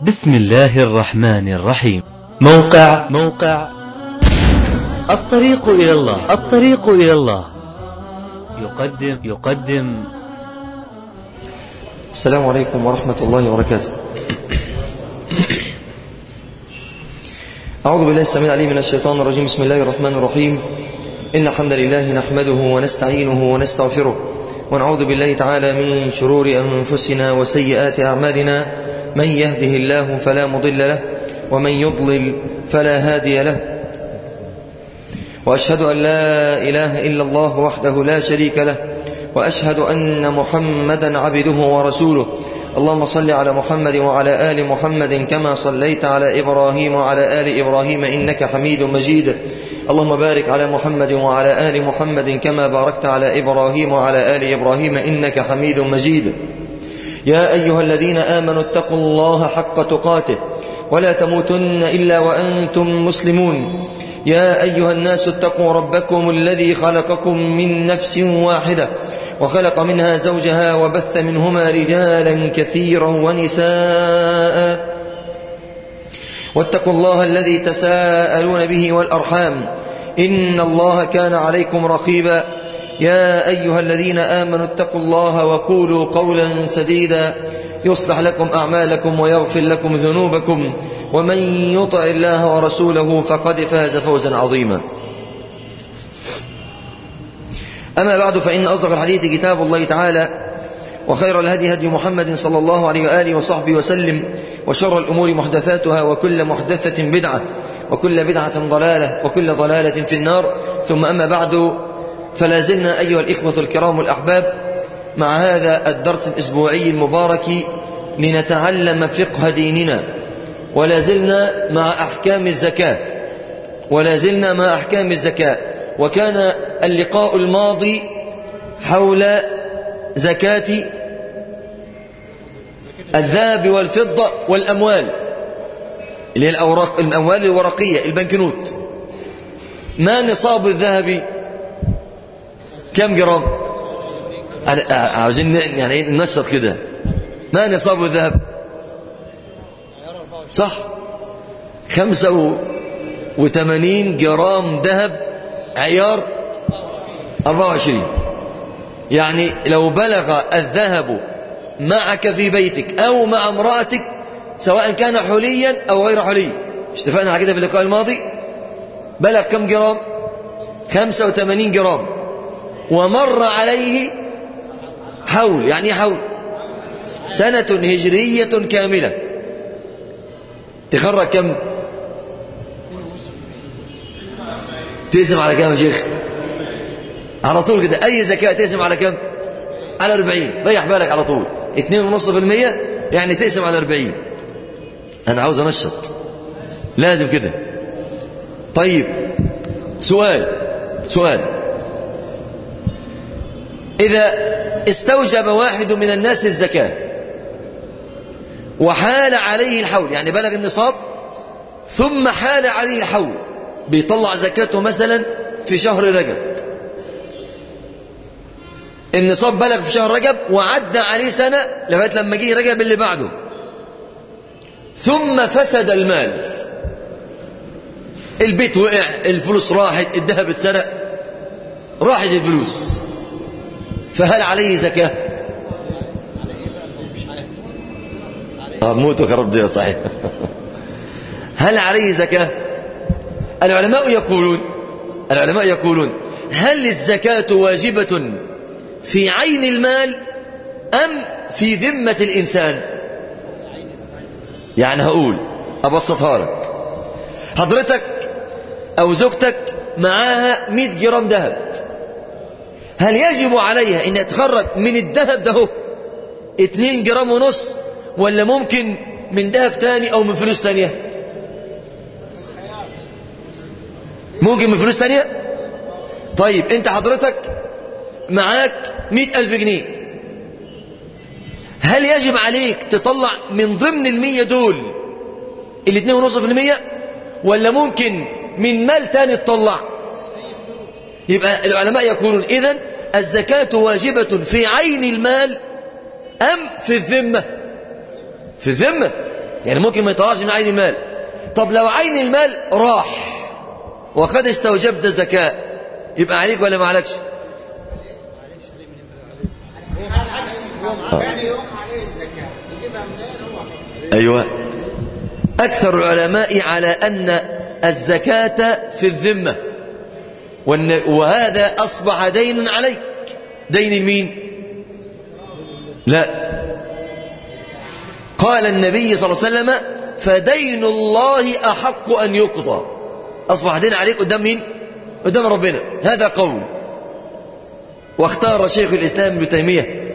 بسم الله الرحمن الرحيم موقع موقع الطريق إلى الله الطريق إلى الله يقدم يقدم السلام عليكم ورحمة الله وبركاته أعوذ بالله السميع العليم من الشيطان الرجيم بسم الله الرحمن الرحيم إن الحمد لله نحمده ونستعينه ونستغفره ونعوذ بالله تعالى من شرور أنفسنا وسيئات أعمالنا من يهده الله فلا مضل له ومن يضلل فلا هادي له وأشهد أن لا إله إلا الله وحده لا شريك له وأشهد أن محمدا عبده ورسوله اللهم صل على محمد وعلى آل محمد كما صليت على إبراهيم وعلى آل إبراهيم إنك حميد مجيد اللهم بارك على محمد وعلى آل محمد كما باركت على إبراهيم وعلى آل إبراهيم إنك حميد مجيد يا أيها الذين آمنوا اتقوا الله حق تقاته ولا تموتن إلا وأنتم مسلمون يا أيها الناس اتقوا ربكم الذي خلقكم من نفس واحدة وخلق منها زوجها وبث منهما رجالا كثيرا ونساء واتقوا الله الذي تساءلون به والأرحام إن الله كان عليكم رقيبا يا أيها الذين آمنوا اتقوا الله وقولوا قولا سديدا يصلح لكم أعمالكم ويغفر لكم ذنوبكم ومن يطع الله ورسوله فقد فاز فوزا عظيما أما بعد فإن أصدق الحديث كتاب الله تعالى وخير الهدي هدي محمد صلى الله عليه وآله وصحبه وسلم وشر الأمور محدثاتها وكل محدثة بدعة وكل بدعة ضلالة وكل ضلالة في النار ثم أما بعد فلا زلنا أيها الإخوة الكرام الأحباب مع هذا الدرس الأسبوعي المبارك لنتعلم فقه ديننا ولا زلنا مع أحكام الزكاة ولا زلنا مع أحكام الزكاة وكان اللقاء الماضي حول زكاة الذهب والفضة والأموال اللي هي الأوراق الأموال الورقية البنكنوت ما نصاب الذهب كم جرام عاوزين يعني ننشط كده ما نصاب الذهب صح خمسة وثمانين جرام ذهب عيار أربعة وعشرين يعني لو بلغ الذهب معك في بيتك أو مع امرأتك سواء كان حليا أو غير حلي مش اتفقنا على كده في اللقاء الماضي بلغ كم جرام خمسة وثمانين جرام ومر عليه حول يعني حول سنة هجرية كاملة تخرج كم تقسم على كم يا شيخ على طول كده أي زكاة تقسم على كم على 40 ريح بالك على طول 2.5% يعني تقسم على 40 أنا عاوز أنشط لازم كده طيب سؤال سؤال إذا استوجب واحد من الناس الزكاة وحال عليه الحول يعني بلغ النصاب ثم حال عليه الحول بيطلع زكاته مثلا في شهر رجب النصاب بلغ في شهر رجب وعدى عليه سنة لغاية لما جه رجب اللي بعده ثم فسد المال البيت وقع الفلوس راحت الذهب اتسرق راحت الفلوس فهل عليه زكاة موتوا خرب دي صحيح هل عليه زكاة العلماء يقولون العلماء يقولون هل الزكاة واجبة في عين المال أم في ذمة الإنسان يعني هقول أبسطها لك حضرتك أو زوجتك معاها 100 جرام ذهب هل يجب عليها أن يتخرج من الذهب ده 2 جرام ونص ولا ممكن من ذهب تاني أو من فلوس تانية ممكن من فلوس تانية طيب انت حضرتك معاك مئة ألف جنيه هل يجب عليك تطلع من ضمن المية دول الاثنين ونصف المية ولا ممكن من مال تاني تطلع يبقى العلماء يقولون إذن الزكاة واجبة في عين المال أم في الذمة في الذمة يعني ممكن ما يطلعش من عين المال طب لو عين المال راح وقد استوجبت الزكاة يبقى عليك ولا ما عليكش يعني يوم عليه الزكاة يجيبها منين هو أيوة أكثر العلماء على أن الزكاة في الذمة وأن وهذا أصبح دين عليك دين مين لا قال النبي صلى الله عليه وسلم فدين الله أحق أن يقضى أصبح دين عليك قدام مين قدام ربنا هذا قول واختار شيخ الإسلام ابن تيمية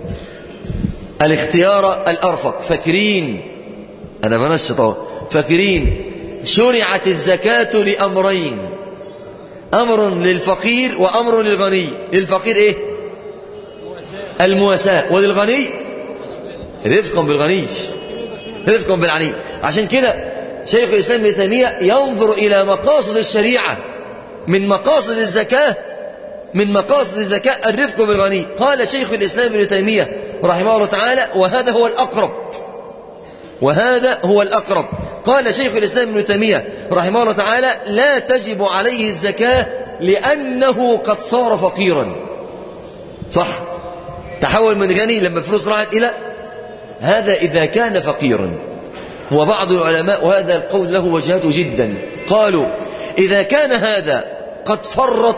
الاختيار الأرفق فاكرين أنا بنشط اهو فاكرين شرعت الزكاة لأمرين أمر للفقير وأمر للغني للفقير إيه المواساة وللغني رفقا بالغني رفقا بالعني عشان كده شيخ الإسلام ابن تيمية ينظر إلى مقاصد الشريعة من مقاصد الزكاة من مقاصد الزكاة الرفق بالغني قال شيخ الإسلام ابن تيمية رحمه الله تعالى وهذا هو الأقرب وهذا هو الأقرب قال شيخ الإسلام ابن تيمية رحمه الله تعالى لا تجب عليه الزكاة لأنه قد صار فقيرا صح تحول من غني لما الفلوس راحت إلى هذا إذا كان فقيرا وبعض العلماء وهذا القول له وجهته جدا قالوا إذا كان هذا قد فرط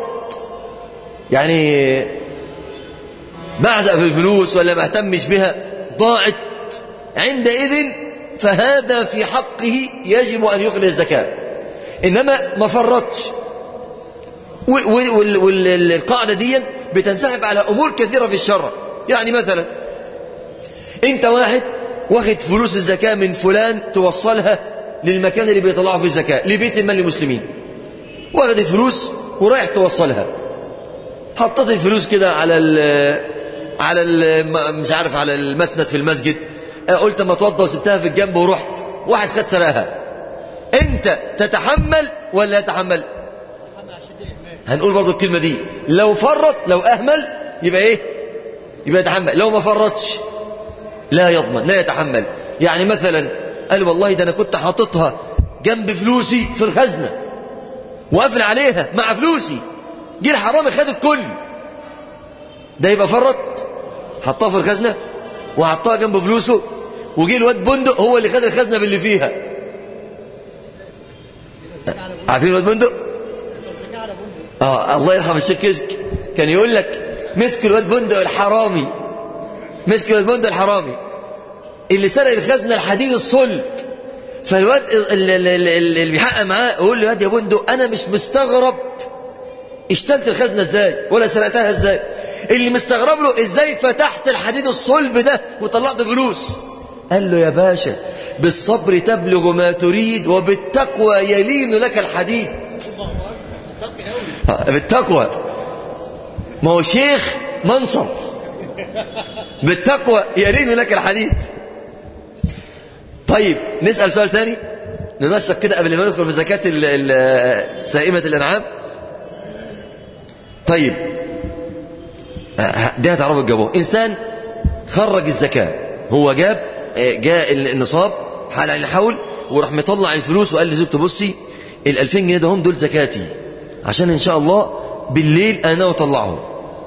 يعني بعزق في الفلوس ولا ما اهتمش بها ضاعت عندئذ فهذا في حقه يجب أن يخرج الزكاة إنما ما فرطش والقاعدة دي بتنسحب على أمور كثيرة في الشرع يعني مثلا أنت واحد واخد فلوس الزكاة من فلان توصلها للمكان اللي بيطلعوا فيه الزكاة لبيت المال المسلمين واخد الفلوس ورايح توصلها حطيت الفلوس كده على ال على ال مش عارف على المسند في المسجد قلت ما اتوضى وسبتها في الجنب ورحت واحد خد سرقها انت تتحمل ولا يتحمل هنقول برضو الكلمة دي لو فرط لو اهمل يبقى ايه يبقى يتحمل لو ما فرطش لا يضمن لا يتحمل يعني مثلا قال والله ده انا كنت حاططها جنب فلوسي في الخزنة وقافل عليها مع فلوسي جه الحرامي خد الكل ده يبقى فرط حطها في الخزنة وحطها جنب فلوسه وجه الواد بندق هو اللي خد الخزنة باللي فيها عارفين الواد بندق اه الله يرحم الشيخ كزك كان يقول لك مسك الواد بندق الحرامي مسك الواد بندق الحرامي اللي سرق الخزنة الحديد الصلب فالواد اللي, اللي, اللي بيحقق معاه يقول له يا يا بندق انا مش مستغرب اشتلت الخزنة ازاي ولا سرقتها ازاي اللي مستغرب له ازاي فتحت الحديد الصلب ده وطلعت فلوس قال له يا باشا بالصبر تبلغ ما تريد وبالتقوى يلين لك الحديد بالتقوى ما هو شيخ منصب بالتقوى يلين لك الحديد طيب نسأل سؤال تاني ننشق كده قبل ما ندخل في زكاة سائمة الأنعام طيب دي هتعرفوا الجواب إنسان خرج الزكاة هو جاب جاء النصاب حال على الحول وراح مطلع الفلوس وقال لزوجته بصي ال 2000 جنيه ده هم دول زكاتي عشان إن شاء الله بالليل أنا أطلعهم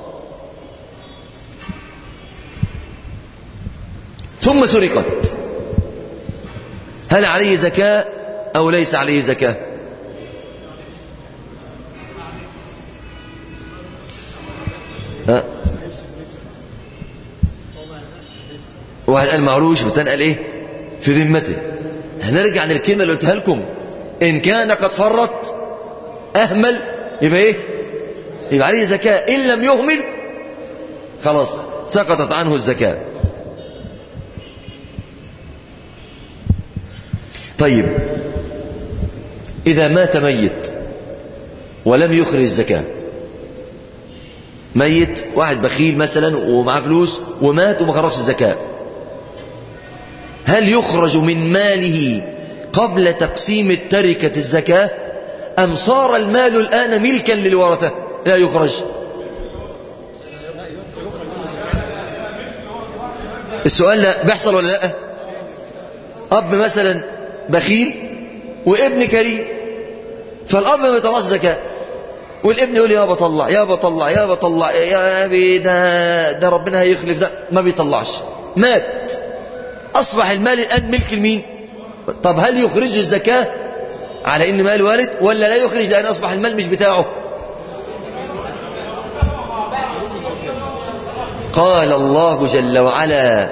ثم سرقت هل عليه زكاة أو ليس عليه زكاة ها واحد قال معروش والتاني قال ايه في ذمته هنرجع للكلمة اللي قلتها لكم إن كان قد فرط أهمل يبقى ايه يبقى عليه زكاة إن لم يهمل خلاص سقطت عنه الزكاة طيب إذا مات ميت ولم يخرج الزكاة ميت واحد بخيل مثلا ومعاه فلوس ومات وما خرجش الزكاة هل يخرج من ماله قبل تقسيم التركة الزكاة أم صار المال الآن ملكا للورثة لا يخرج السؤال ده بيحصل ولا لا أب مثلا بخيل وابن كريم فالأب ما يطلعش زكاة والابن يقول يا بطلع يا بطلع يا بطلع يا أبي ده, ده ربنا هيخلف ده ما بيطلعش مات أصبح المال الآن ملك المين طب هل يخرج الزكاة على إن مال والد ولا لا يخرج لأن أصبح المال مش بتاعه قال الله جل وعلا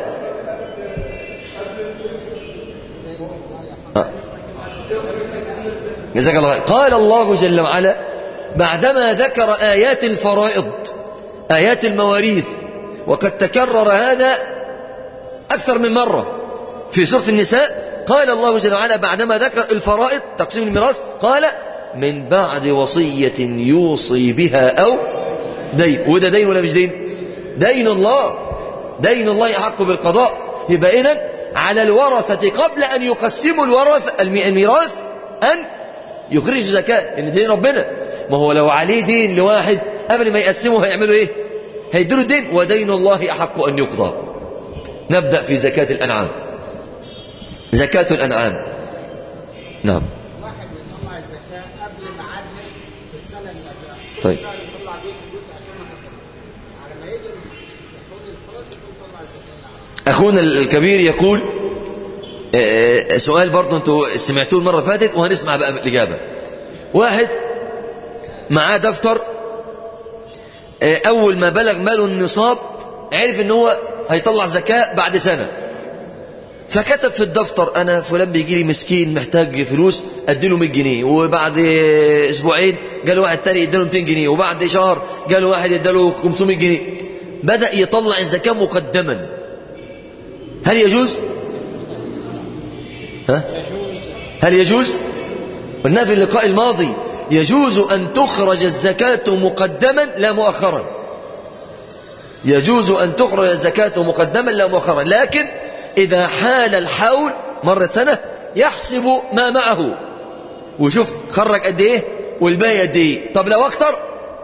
جزاك الله خير قال الله جل وعلا بعدما ذكر آيات الفرائض آيات المواريث وقد تكرر هذا أكثر من مرة في سورة النساء قال الله جل وعلا بعدما ذكر الفرائض تقسيم الميراث قال من بعد وصية يوصي بها أو دين وده دين ولا مش دين دين الله دين الله يحق بالقضاء يبقى إذن على الورثة قبل أن يقسموا الورث الميراث أن يخرج زكاة لأن دين ربنا ما هو لو عليه دين لواحد قبل ما يقسمه هيعملوا إيه هيديله الدين ودين الله أحق أن يقضى نبدأ في زكاة الأنعام زكاة الأنعام نعم واحد بيطلع الزكاة قبل ميعادها في السنة اللي قبلها طيب. الشهر اللي يطلع بيه الجزء عشان ما تطلع على ما يجي يحول الفرج يكون طلع الزكاة اللي عليه. أخونا الكبير يقول آه، سؤال برضه انتوا سمعتوه المرة اللي فاتت وهنسمع بقى الإجابة واحد معاه دفتر آه، أول ما بلغ ماله النصاب عرف ان هو هيطلع زكاة بعد سنة فكتب في الدفتر أنا فلان بيجي لي مسكين محتاج فلوس أديله 100 جنيه وبعد أسبوعين جاله واحد تاني اداله 200 جنيه وبعد شهر جاله واحد اداله 500 جنيه بدأ يطلع الزكاة مقدما هل يجوز؟ ها؟ هل يجوز؟ قلنا في اللقاء الماضي يجوز أن تخرج الزكاة مقدما لا مؤخرا يجوز أن تخرج الزكاة مقدما لا مؤخرا لكن إذا حال الحول مرة سنة يحسب ما معه وشوف خرج قد إيه والباقي قد إيه طب لو أكتر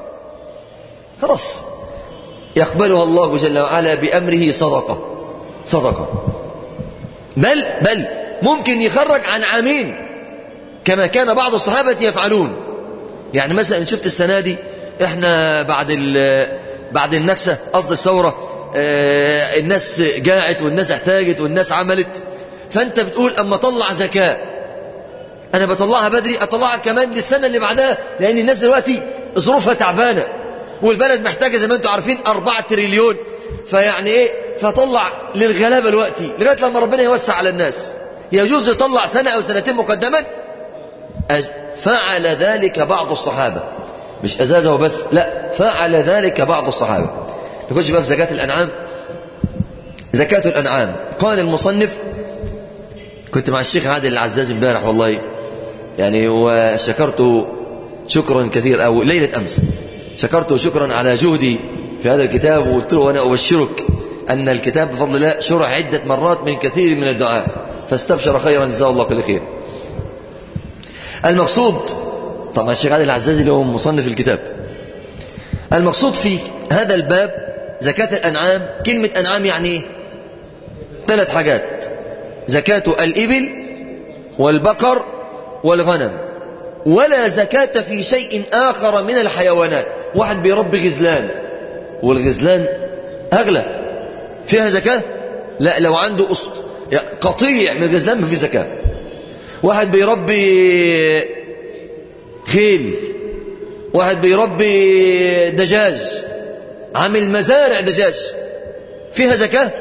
خلاص يقبلها الله جل وعلا بأمره صدقة صدقة بل بل ممكن يخرج عن عامين كما كان بعض الصحابة يفعلون يعني مثلا شفت السنة دي احنا بعد بعد النكسة قصد الثورة اه الناس جاعت والناس احتاجت والناس عملت فانت بتقول اما طلع زكاة انا بطلعها بدري اطلعها كمان للسنة اللي بعدها لان الناس دلوقتي ظروفها تعبانة والبلد محتاجة زي ما انتم عارفين أربعة تريليون فيعني ايه فطلع للغلابة دلوقتي لغاية لما ربنا يوسع على الناس يجوز يطلع سنة أو سنتين مقدما أج... فعل ذلك بعض الصحابة مش أزازه بس لا فعل ذلك بعض الصحابة نخش بقى في زكاة الأنعام زكاة الأنعام قال المصنف كنت مع الشيخ عادل العزاز امبارح والله يعني وشكرته شكرا كثير أو ليلة أمس شكرته شكرا على جهدي في هذا الكتاب وقلت له وأنا أبشرك أن الكتاب بفضل الله شرح عدة مرات من كثير من الدعاء فاستبشر خيرا جزاه الله كل خير المقصود طبعا الشيخ عادل العزازي اللي هو مصنف الكتاب المقصود في هذا الباب زكاة الأنعام كلمة أنعام يعني ايه ثلاث حاجات زكاة الإبل والبقر والغنم ولا زكاة في شيء آخر من الحيوانات واحد بيربي غزلان والغزلان أغلى فيها زكاة لا لو عنده أسط قطيع من الغزلان ما في زكاة واحد بيربي خيل واحد بيربي دجاج عامل مزارع دجاج فيها زكاة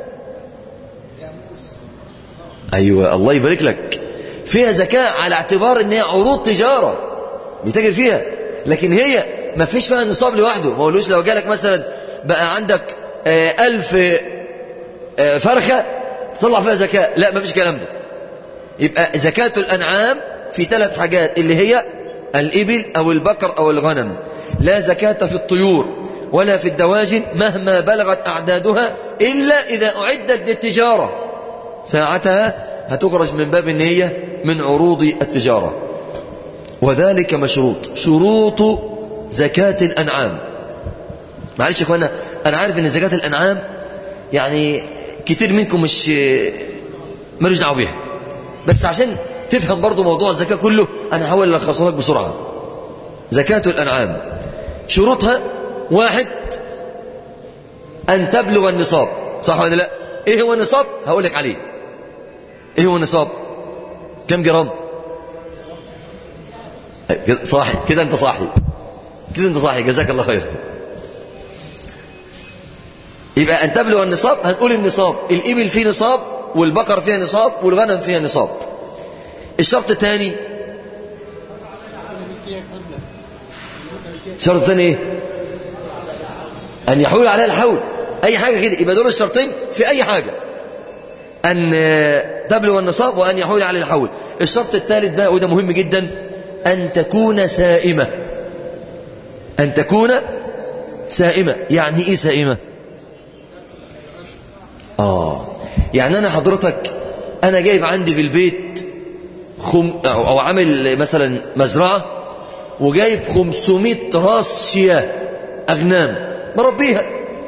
أيوة الله يبارك لك فيها زكاة على اعتبار ان هي عروض تجارة بيتاجر فيها لكن هي ما فيش فيها نصاب لوحده ما قولوش لو جالك مثلا بقى عندك آه ألف آه فرخة تطلع فيها زكاة لا ما فيش كلام ده يبقى زكاة الأنعام في ثلاث حاجات اللي هي الإبل أو البقر أو الغنم لا زكاة في الطيور ولا في الدواجن مهما بلغت أعدادها إلا إذا أعدت للتجارة ساعتها هتخرج من باب النية من عروض التجارة وذلك مشروط شروط زكاة الأنعام معلش يا اخوانا أنا عارف أن زكاة الأنعام يعني كتير منكم مش مالوش دعوه بيها بس عشان تفهم برضو موضوع الزكاة كله أنا هحاول ألخصه لك بسرعة زكاة الأنعام شروطها واحد أن تبلغ النصاب صح ولا لا إيه هو النصاب هقول لك عليه إيه هو النصاب كم جرام كده صاحي كده أنت صاحي كده أنت صاحي جزاك الله خير يبقى أن تبلغ النصاب هنقول النصاب الإبل فيه نصاب والبقر فيها نصاب والغنم فيها نصاب الشرط الثاني الشرط الثاني ايه ان يحول عليها الحول اي حاجه كده يبقى دول الشرطين في اي حاجه ان تبلغ النصاب وان يحول عليها الحول الشرط الثالث بقى وده مهم جدا ان تكون سائمه ان تكون سائمه يعني ايه سائمه اه يعني انا حضرتك انا جايب عندي في البيت خم أو, أو عامل مثلا مزرعة وجايب 500 راس شياه أغنام مربيها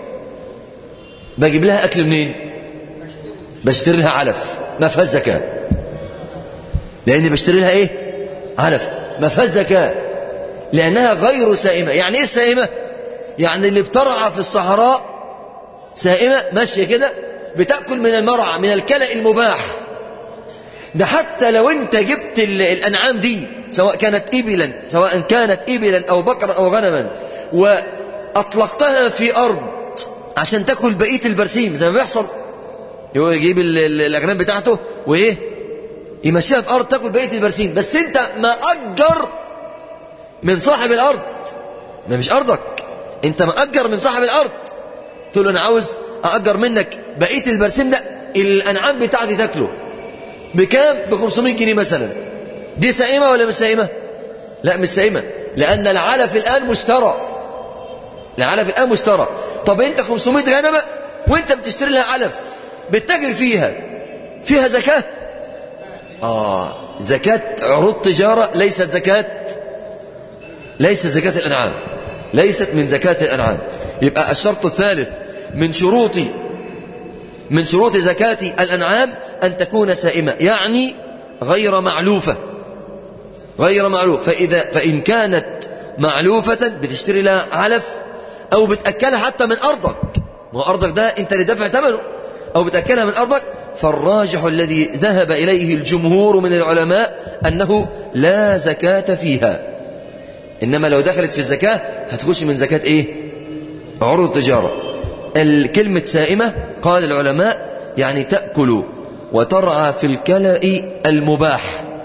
بجيب لها أكل منين بشتري لها علف ما فيهاش زكاة لأني بشتري لها إيه علف ما فيهاش زكاة لأنها غير سائمة يعني إيه سائمة يعني اللي بترعى في الصحراء سائمة ماشية كده بتأكل من المرعى من الكلأ المباح ده حتى لو انت جبت الأنعام دي سواء كانت إبلا سواء كانت إبلا أو بقرا أو غنما وأطلقتها في أرض عشان تاكل بقية البرسيم زي ما بيحصل يجيب الأغنام بتاعته وإيه يمشيها في أرض تاكل بقية البرسيم بس انت ما أجر من صاحب الأرض ما مش أرضك انت مأجر من صاحب الأرض تقول له أنا عاوز أأجر منك بقية البرسيم ده الأنعام بتاعتي تاكله بكام ب 500 جنيه مثلا دي سائمة ولا مش سائمة لا مش سائمة لأن العلف الآن مشترى العلف الآن مشترى طب أنت 500 غنمة وأنت بتشتري لها علف بتتاجر فيها فيها زكاة آه زكاة عروض تجارة ليست زكاة ليست زكاة الأنعام ليست من زكاة الأنعام يبقى الشرط الثالث من شروط من شروط زكاة الأنعام أن تكون سائمة يعني غير معلوفة غير معلوف فإذا فإن كانت معلوفة بتشتري لها علف أو بتأكلها حتى من أرضك ما أرضك ده أنت اللي دافع ثمنه أو بتأكلها من أرضك فالراجح الذي ذهب إليه الجمهور من العلماء أنه لا زكاة فيها إنما لو دخلت في الزكاة هتخش من زكاة إيه عروض التجارة الكلمة سائمة قال العلماء يعني تأكل وترعى في الكلأ المباح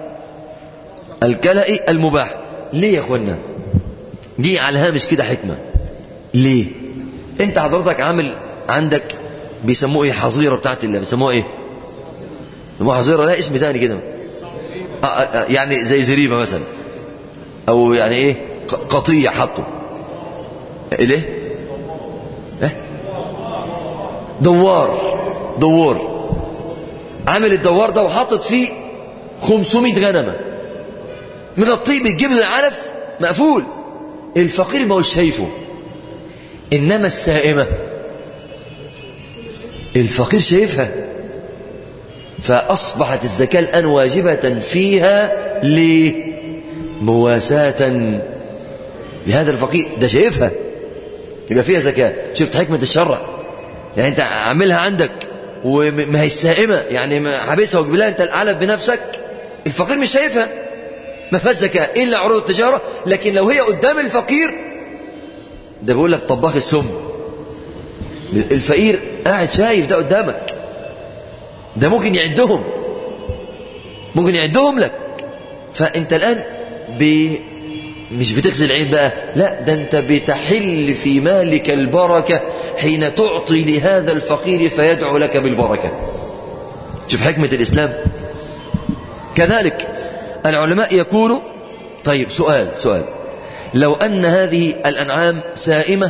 الكلأ المباح ليه يا اخوانا دي على الهامش كده حكمة ليه انت حضرتك عامل عندك بيسموه ايه حظيرة بتاعت الله بيسموه ايه بيسموه حظيرة لا اسم تاني كده آه آه يعني زي زريبة مثلا او يعني ايه قطيع حطه ليه ايه دوار دوار عامل الدوار ده وحاطط فيه 500 غنمه من الطيب بتجيب العلف مقفول الفقير ما هوش شايفه انما السائمه الفقير شايفها فاصبحت الزكاه الان واجبه فيها ليه مواساه لهذا الفقير ده شايفها يبقى فيها زكاه شفت حكمه الشرع يعني انت عاملها عندك وما هي السائمة يعني حابسها وجيب لها انت العلف بنفسك الفقير مش شايفها ما فيهاش زكاة إلا عروض التجارة لكن لو هي قدام الفقير ده بيقول لك طباخ السم الفقير قاعد شايف ده قدامك ده ممكن يعدهم ممكن يعدهم لك فانت الآن ب... مش بتغسل العين بقى لا ده انت بتحل في مالك البركة حين تعطي لهذا الفقير فيدعو لك بالبركة شوف حكمة الإسلام كذلك العلماء يقولوا طيب سؤال سؤال لو أن هذه الأنعام سائمة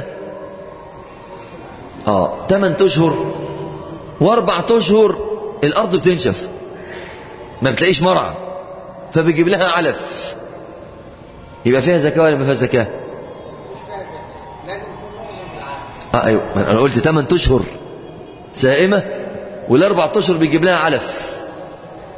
آه 8 أشهر وأربعة أشهر الأرض بتنشف ما بتلاقيش مرعى فبيجيب لها علف يبقى فيها زكاة ولا ما فيها زكاة لازم يكون معظم العام آه أيوة ما أنا قلت 8 أشهر سائمة والأربع أشهر بيجيب لها علف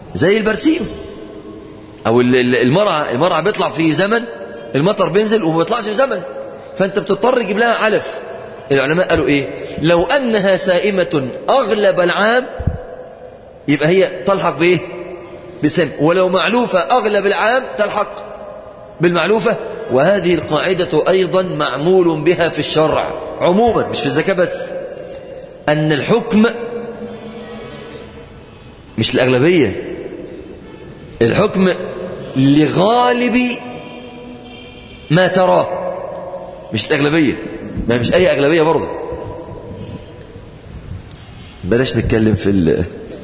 زي البرسيم او ال- ال- المرعى المرعى بيطلع في زمن المطر بينزل وما بيطلعش في زمن فانت بتضطر تجيب لها علف العلماء قالوا ايه لو انها سائمة اغلب العام يبقى هي تلحق بايه بسم ولو معلوفة اغلب العام تلحق بالمعلوفة وهذه القاعدة ايضا معمول بها في الشرع عموما مش في الزكاة بس ان الحكم مش الاغلبية الحكم لغالب ما تراه مش الأغلبية ما مش أي أغلبية برضه بلاش نتكلم في ال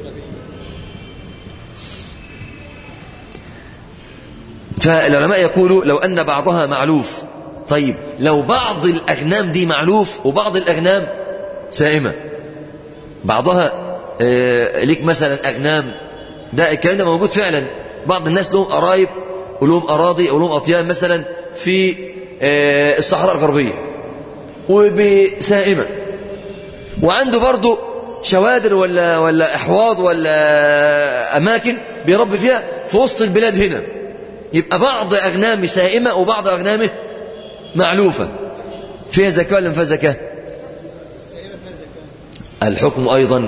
فالعلماء يقولوا لو أن بعضها معلوف طيب لو بعض الأغنام دي معلوف وبعض الأغنام سائمة بعضها آه، ليك مثلا أغنام ده الكلام ده موجود فعلا بعض الناس لهم قرايب ولهم أراضي ولهم أطيان مثلا في آه، الصحراء الغربية وبسائمة وعنده برضه شوادر ولا ولا أحواض ولا أماكن بيربي فيها في وسط البلاد هنا يبقى بعض أغنامه سائمة وبعض أغنامه معلوفة فيها زكاة ولا ما فيها زكاة الحكم أيضا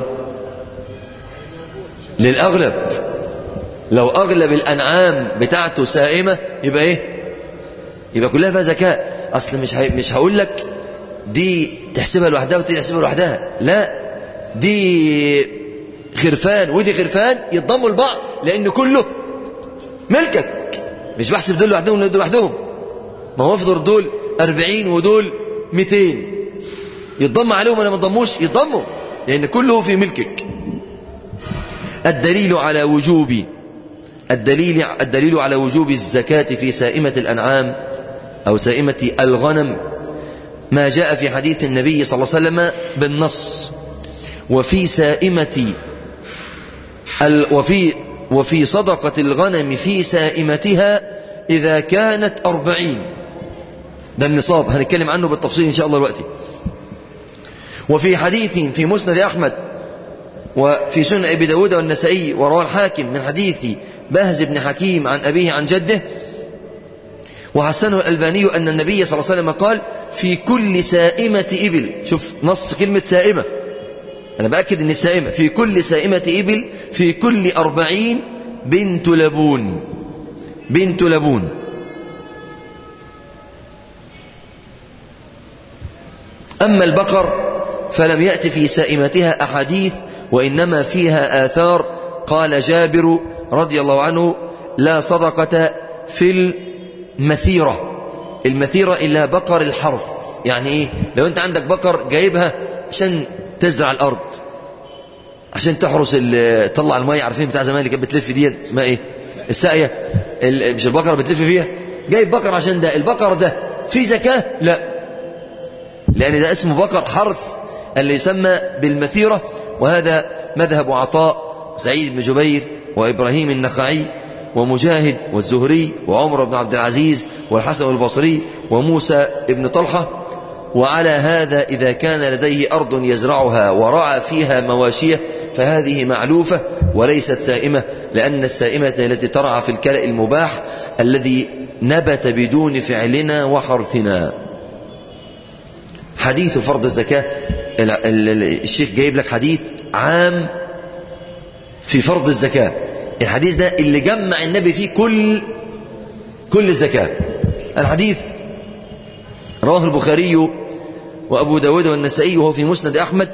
للأغلب لو أغلب الأنعام بتاعته سائمة يبقى إيه يبقى كلها فيها زكاة أصل مش هي... مش هقول لك دي تحسبها لوحدها ودي تحسبها لوحدها لا دي خرفان ودي خرفان يتضموا لبعض لأن كله ملكك مش بحسب دول لوحدهم ودول لوحدهم ما هو افضل دول 40 ودول 200 يتضم عليهم ولا ما يتضموش يتضموا لأن كله في ملكك الدليل على وجوب الدليل الدليل على وجوب الزكاة في سائمة الأنعام أو سائمة الغنم ما جاء في حديث النبي صلى الله عليه وسلم بالنص وفي سائمة ال وفي وفي صدقة الغنم في سائمتها إذا كانت أربعين ده النصاب هنتكلم عنه بالتفصيل إن شاء الله دلوقتي وفي حديث في مسند أحمد وفي سنن أبي داود والنسائي وروى الحاكم من حديث بهز بن حكيم عن أبيه عن جده وحسنه الألباني أن النبي صلى الله عليه وسلم قال في كل سائمة إبل شوف نص كلمة سائمة أنا بأكد أن السائمة في كل سائمة إبل في كل أربعين بنت لبون بنت لبون أما البقر فلم يأت في سائمتها أحاديث وإنما فيها آثار قال جابر رضي الله عنه لا صدقة في المثيرة المثيرة إلا بقر الحرث يعني إيه لو أنت عندك بقر جايبها عشان تزرع الأرض عشان تحرس تطلع المية عارفين بتاع زمان اللي كانت بتلف دي اسمها إيه الساقية مش البقرة بتلف فيها جايب بقر عشان ده البقر ده في زكاة لا لأن ده اسمه بقر حرث اللي يسمى بالمثيرة وهذا مذهب عطاء سعيد بن جبير وإبراهيم النخعي ومجاهد والزهري وعمر بن عبد العزيز والحسن البصري وموسى بن طلحة وعلى هذا إذا كان لديه أرض يزرعها ورعى فيها مواشيه فهذه معلوفة وليست سائمة لأن السائمة التي ترعى في الكلأ المباح الذي نبت بدون فعلنا وحرثنا حديث فرض الزكاة الشيخ جايب لك حديث عام في فرض الزكاة الحديث ده اللي جمع النبي فيه كل كل الزكاة الحديث رواه البخاري وأبو داود والنسائي وهو في مسند أحمد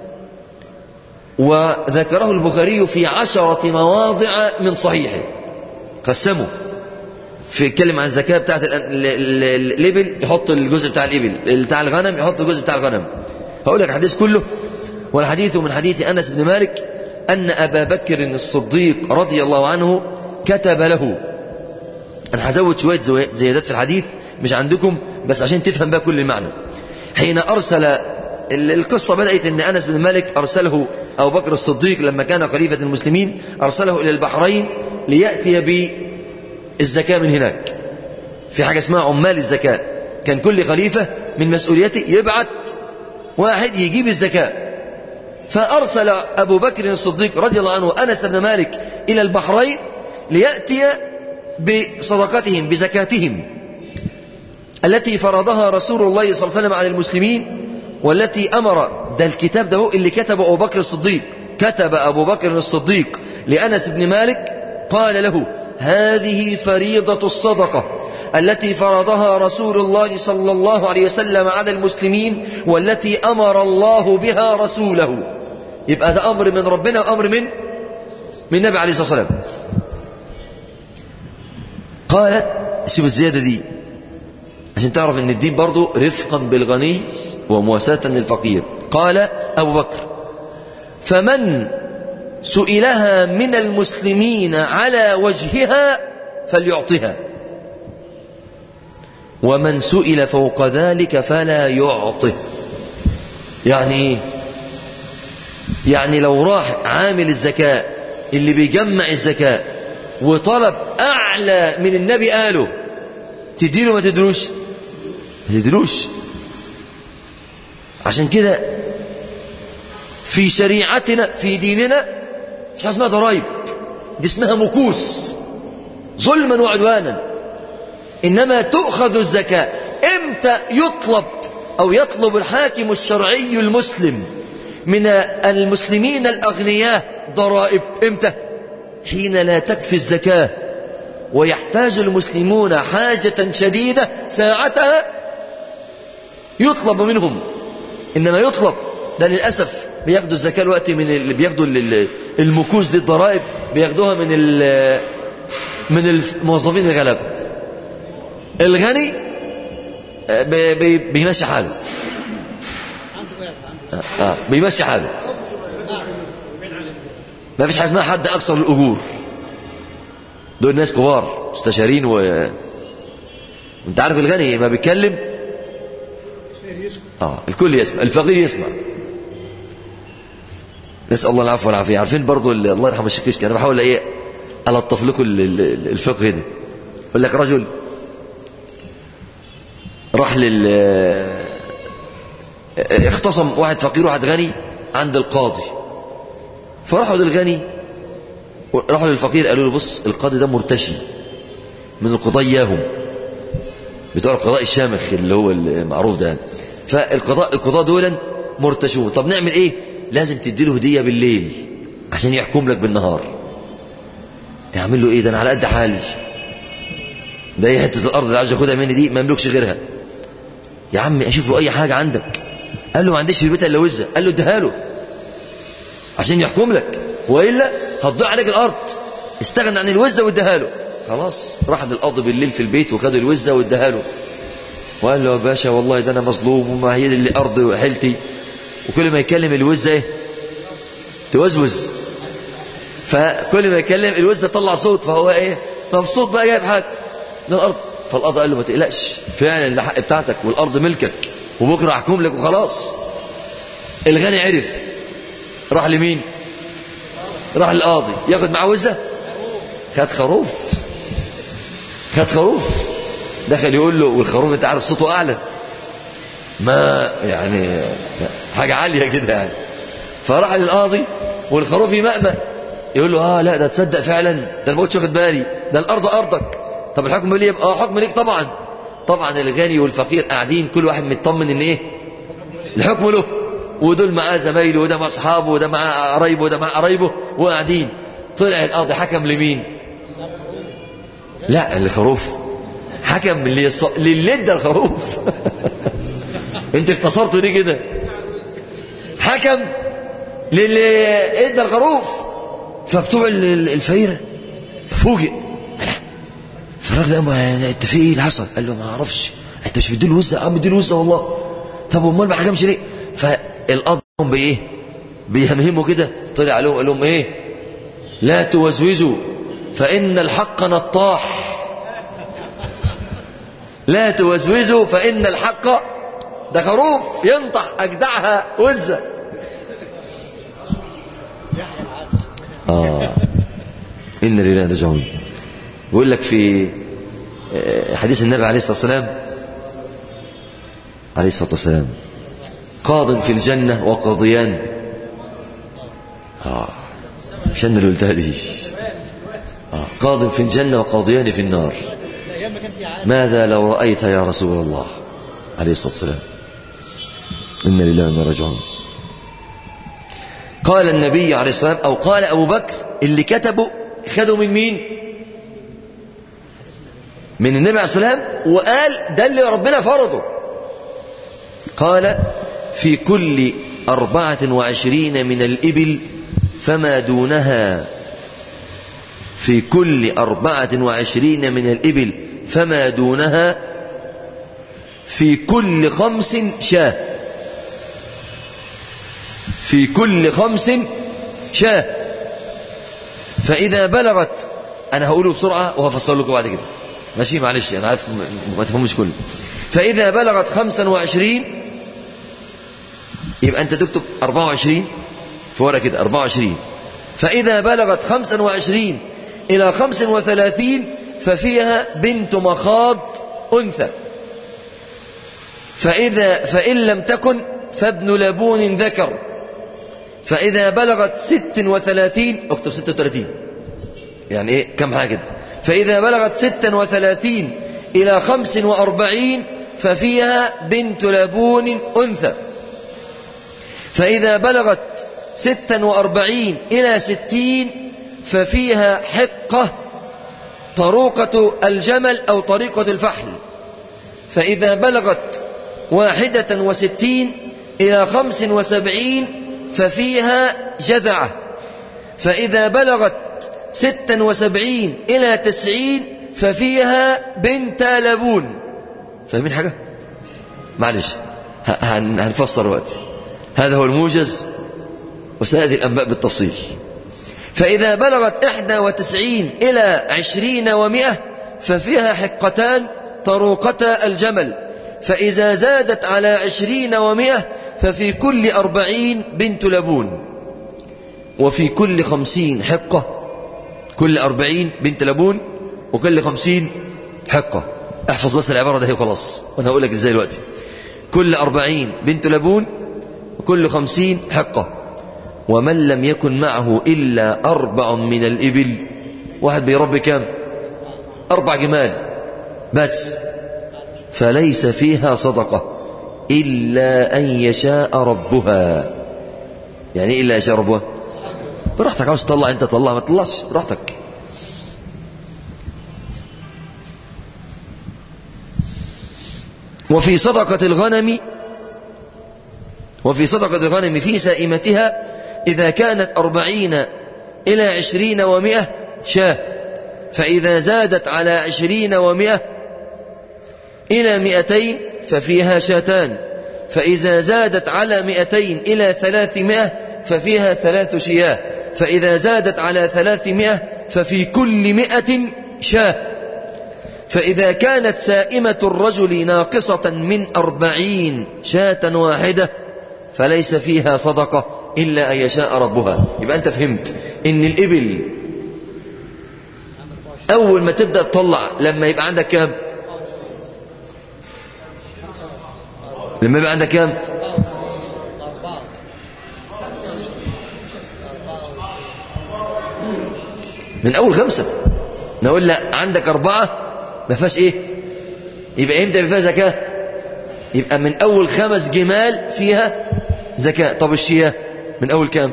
وذكره البخاري في عشرة مواضع من صحيحه قسمه في يتكلم عن الزكاة بتاعت الإبل يحط الجزء بتاع الإبل بتاع الغنم يحط الجزء بتاع الغنم هقول لك الحديث كله والحديث من حديث أنس بن مالك أن أبا بكر الصديق رضي الله عنه كتب له أنا هزود شوية زيادات في الحديث مش عندكم بس عشان تفهم بقى كل المعنى حين أرسل القصة بدأت أن أنس بن مالك أرسله أبو بكر الصديق لما كان خليفة المسلمين أرسله إلى البحرين ليأتي بالزكاة من هناك في حاجة اسمها عمال الزكاة كان كل خليفة من مسؤوليته يبعت واحد يجيب الزكاة فأرسل أبو بكر الصديق رضي الله عنه أنس بن مالك إلى البحرين ليأتي بصدقتهم بزكاتهم التي فرضها رسول الله صلى الله عليه وسلم على المسلمين والتي أمر ده الكتاب ده هو اللي كتبه أبو بكر الصديق كتب أبو بكر الصديق لأنس بن مالك قال له هذه فريضة الصدقة التي فرضها رسول الله صلى الله عليه وسلم على المسلمين والتي أمر الله بها رسوله يبقى ده أمر من ربنا وأمر من من النبي عليه الصلاة والسلام قال شوف الزيادة دي عشان تعرف ان الدين برضو رفقا بالغني ومواساة للفقير قال أبو بكر فمن سئلها من المسلمين على وجهها فليعطها ومن سئل فوق ذلك فلا يعطه يعني ايه يعني لو راح عامل الزكاة اللي بيجمع الزكاة وطلب أعلى من النبي قاله تديله ما تدروش ما تدروش عشان كده في شريعتنا في ديننا مش اسمها ضرائب دي اسمها مكوس ظلما وعدوانا إنما تؤخذ الزكاة إمتى يطلب أو يطلب الحاكم الشرعي المسلم من المسلمين الأغنياء ضرائب إمتى حين لا تكفي الزكاة ويحتاج المسلمون حاجة شديدة ساعتها يطلب منهم إنما يطلب ده للأسف بياخدوا الزكاة الوقت من اللي بياخدوا المكوس دي الضرائب بياخدوها من من الموظفين الغلابة الغني بي بي بيمشي حاله آه بيمشي حاله ما فيش حاجه اسمها حد اكثر الاجور دول ناس كبار مستشارين و انت عارف الغني ما بيتكلم اه الكل يسمع الفقير يسمع نسال الله العفو والعافيه عارفين برضو الله يرحم الشيخ كشكي انا بحاول ايه الطف لكم الفقه ده يقول لك رجل راح لل اختصم واحد فقير وواحد غني عند القاضي فراحوا للغني راحوا للفقير قالوا له بص القاضي ده مرتشي من القضاء اياهم بتوع القضاء الشامخ اللي هو المعروف ده فالقضاء القضاء دول مرتشون طب نعمل ايه لازم تدي له هديه بالليل عشان يحكم لك بالنهار تعمل له ايه ده انا على قد حالي ده ايه حته الارض اللي عايز ياخدها مني دي ما املكش غيرها يا عم اشوف له اي حاجه عندك قال له ما عنديش في البيت الا وزه قال له اديها له عشان يحكم لك والا هتضيع عليك الارض استغنى عن الوزه واديها له خلاص راح للقاضي بالليل في البيت وخد الوزه واداها له وقال له يا باشا والله ده انا مظلوم وما هي اللي ارضي وحيلتي وكل ما يكلم الوزه ايه توزوز فكل ما يكلم الوزه تطلع صوت فهو ايه مبسوط بقى جايب حاجه من الارض فالقاضي قال له ما تقلقش فعلا الحق بتاعتك والارض ملكك وبكره احكم لك وخلاص الغني عرف راح لمين راح للقاضي ياخد معاه وزه خد خروف خد خروف دخل يقول له والخروف انت عارف صوته اعلى ما يعني حاجه عاليه كده يعني فراح للقاضي والخروف يمأمأ يقول له اه لا ده تصدق فعلا ده انا ما كنتش واخد بالي ده الارض ارضك طب الحكم ليه اه حكم ليك طبعا طبعا الغني والفقير قاعدين كل واحد مطمن ان ايه الحكم له ودول معاه زمايله وده مع اصحابه وده مع قرايبه وده مع قرايبه وقاعدين طلع القاضي حكم لمين لا الخروف حكم للص... للي ادى الخروف انت اختصرت ليه كده حكم للي ادى الخروف فبتوع الفقيره فوجئ فالراجل قال انت في ايه اللي حصل قال له ما اعرفش انت مش مديله وزه اه مديله وزه والله طب امال ما حكمش ليه فالقاضي بايه بيهمهموا كده طلع عليهم قال لهم ايه لا توزوزوا فان الحق نطاح لا توزوزوا فان الحق ده خروف ينطح اجدعها وزه اه ان لله راجعون بيقول لك في حديث النبي عليه الصلاة والسلام عليه الصلاة والسلام قاض في الجنة وقاضيان آه عشان اللي قلتها دي آه. قاض في الجنة وقاضيان في النار الايام ما كان في عالم ماذا لو رأيت يا رسول الله عليه الصلاة والسلام إنا لله وإنا راجعون قال النبي عليه الصلاة والسلام أو قال أبو بكر اللي كتبوا خدوا من مين من النبي عليه الصلاة والسلام وقال ده اللي ربنا فرضه قال في كل أربعة وعشرين من الإبل فما دونها في كل أربعة وعشرين من الإبل فما دونها في كل خمس شاه في كل خمس شاه فإذا بلغت أنا هقوله بسرعة وهفصل لكم بعد كده ماشي معلش أنا عارف ما تفهمش كله فإذا بلغت خمسا وعشرين يبقى أنت تكتب أربعة وعشرين في ورقة كده أربعة وعشرين فإذا بلغت خمسا وعشرين إلى خمس وثلاثين ففيها بنت مخاض أنثى فإذا فإن لم تكن فابن لبون ذكر فإذا بلغت ست وثلاثين اكتب ستة وثلاثين يعني إيه كم حاجة كده فإذا بلغت ست وثلاثين إلى خمس وأربعين ففيها بنت لبون أنثى فإذا بلغت ستا وأربعين إلى ستين ففيها حقة طروقة الجمل أو طريقة الفحل فإذا بلغت واحدة وستين إلى خمس وسبعين ففيها جذعة فإذا بلغت ستا وسبعين إلى تسعين ففيها بنت لبون فاهمين حاجة؟ معلش هن- هنفسر وقت هذا هو الموجز وسيأتي الأنباء بالتفصيل فإذا بلغت إحدى وتسعين إلى عشرين ومئة ففيها حقتان طروقتا الجمل فإذا زادت على عشرين ومئة ففي كل أربعين بنت لبون وفي كل خمسين حقة كل أربعين بنت لبون وكل خمسين حقة احفظ بس العبارة ده هي خلاص وأنا هقول لك إزاي دلوقتي كل أربعين بنت لبون وكل خمسين حقة ومن لم يكن معه إلا أربع من الإبل واحد بيربي كام أربع جمال بس فليس فيها صدقة إلا أن يشاء ربها يعني إيه إلا يشاء ربها براحتك عاوز تطلع أنت طلع ما تطلعش براحتك وفي صدقة الغنم وفي صدقة الغنم في سائمتها إذا كانت أربعين إلى عشرين ومئة شاه فإذا زادت على عشرين ومئة إلى مئتين ففيها شاتان فإذا زادت على مئتين إلى ثلاثمائة ففيها ثلاث شياه فإذا زادت على ثلاثمائة ففي كل مئة شاه فإذا كانت سائمة الرجل ناقصة من أربعين شاة واحدة فليس فيها صدقة إلا أن يشاء ربها يبقى أنت فهمت إن الإبل أول ما تبدأ تطلع لما يبقى عندك كام لما يبقى عندك كام من أول خمسة نقول لا عندك أربعة ما فيهاش إيه يبقى إمتى فيها زكاة يبقى من أول خمس جمال فيها زكاة طب الشياه من أول كام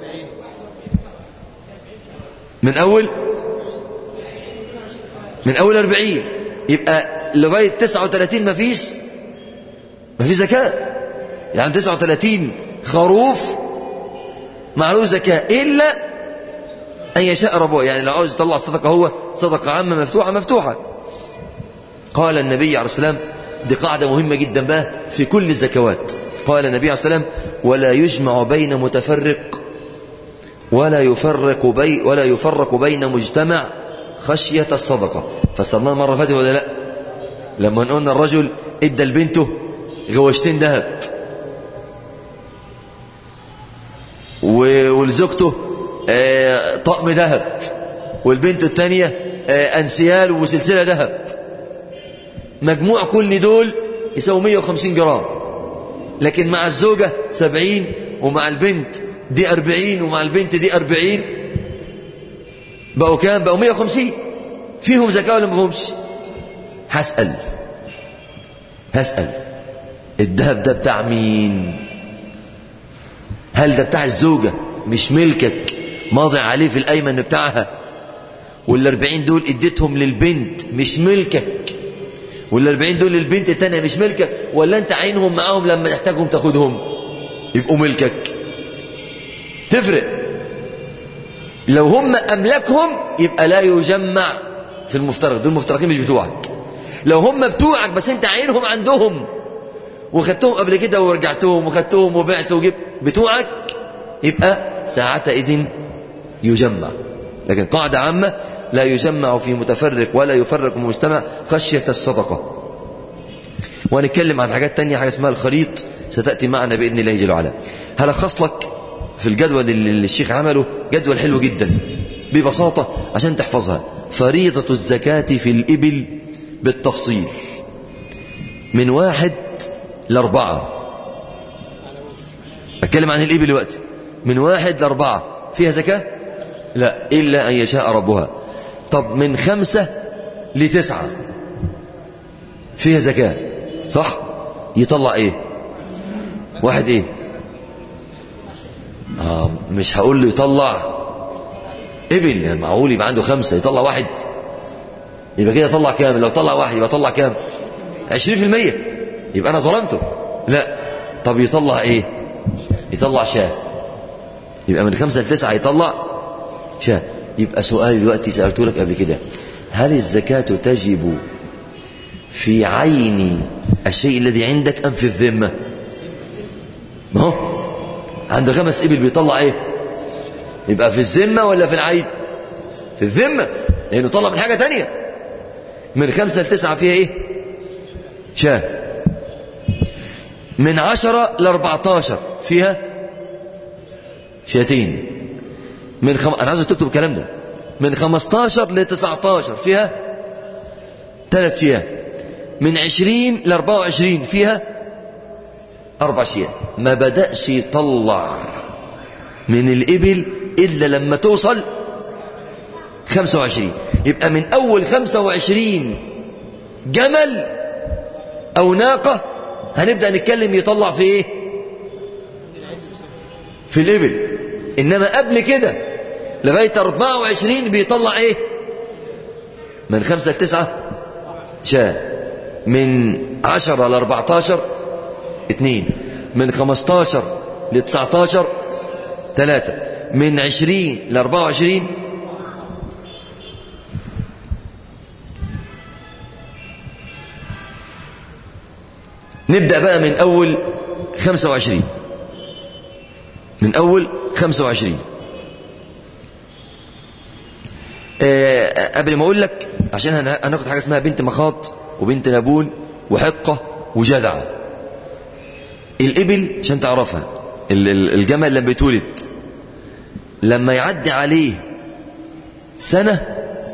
من أول من أول أربعين يبقى لغاية تسعة وثلاثين ما فيش ما فيش زكاة يعني تسعة وثلاثين خروف معلوش زكاة إلا أن يشاء ربه يعني لو عاوز يطلع صدقة هو صدقة عامة مفتوحة مفتوحة قال النبي عليه السلام دي قاعدة مهمة جدا بقى في كل الزكوات قال النبي عليه السلام ولا يجمع بين متفرق ولا يفرق بي ولا يفرق بين مجتمع خشية الصدقة فصلنا المرة فاتت ولا لا لما قلنا الرجل ادى لبنته غوشتين ذهب ولزوجته آه، طقم ذهب والبنت الثانية آه، أنسيال وسلسلة ذهب مجموع كل دول يساوي 150 جرام لكن مع الزوجة 70 ومع البنت دي أربعين ومع البنت دي أربعين بقوا كام بقوا مية وخمسين فيهم زكاة ولا ما فيهمش هسأل هسأل الذهب ده بتاع مين هل ده بتاع الزوجة مش ملكك ماضي عليه في الأيمن بتاعها والأربعين دول اديتهم للبنت مش ملكك والأربعين دول للبنت التانية مش ملكك ولا أنت عينهم معاهم لما تحتاجهم تاخدهم يبقوا ملكك تفرق لو هم أملكهم يبقى لا يجمع في المفترق دول المفترقين مش بتوعك لو هم بتوعك بس انت عينهم عندهم وخدتهم قبل كده ورجعتهم وخدتهم وبعت وجبت بتوعك يبقى ساعتئذ يجمع لكن قاعدة عامة لا يجمع في متفرق ولا يفرق المجتمع خشية الصدقة وهنتكلم عن حاجات تانية حاجة اسمها الخليط ستأتي معنا بإذن الله جل وعلا هلخص لك في الجدول اللي الشيخ عمله جدول حلو جدا ببساطة عشان تحفظها فريضة الزكاة في الإبل بالتفصيل من واحد لأربعة أتكلم عن الإبل دلوقتي من واحد لأربعة فيها زكاة لا إلا أن يشاء ربها طب من خمسة لتسعة فيها زكاة صح يطلع ايه واحد ايه آه مش هقول له يطلع ابل يعني معقول يبقى عنده خمسة يطلع واحد يبقى كده يطلع كام لو طلع واحد يبقى يطلع كام عشرين في المية يبقى أنا ظلمته لا طب يطلع ايه يطلع شاه يبقى من خمسة لتسعة يطلع شاه يبقى سؤال دلوقتي سألته لك قبل كده هل الزكاة تجب في عين الشيء الذي عندك أم في الذمة ما هو عنده خمس إبل بيطلع إيه يبقى في الذمة ولا في العين في الذمة لأنه طلع من حاجة تانية من خمسة لتسعة فيها إيه شاه من عشرة لأربعتاشر فيها شاتين من خم... أنا عايز تكتب الكلام ده من 15 ل 19 فيها ثلاث شياه من 20 ل 24 فيها أربع شياه ما بدأش يطلع من الإبل إلا لما توصل 25 يبقى من أول 25 جمل أو ناقة هنبدأ نتكلم يطلع في إيه في الإبل إنما قبل كده لغاية 24 بيطلع ايه من خمسة لتسعة شاه من عشرة لأربعتاشر اتنين من خمستاشر لتسعتاشر ثلاثة من عشرين لأربعة وعشرين نبدأ بقى من أول خمسة وعشرين من أول خمسة وعشرين قبل ما اقول لك عشان هناخد حاجه اسمها بنت مخاط وبنت لبون وحقه وجذعه الابل عشان تعرفها الجمل لما بيتولد لما يعدي عليه سنه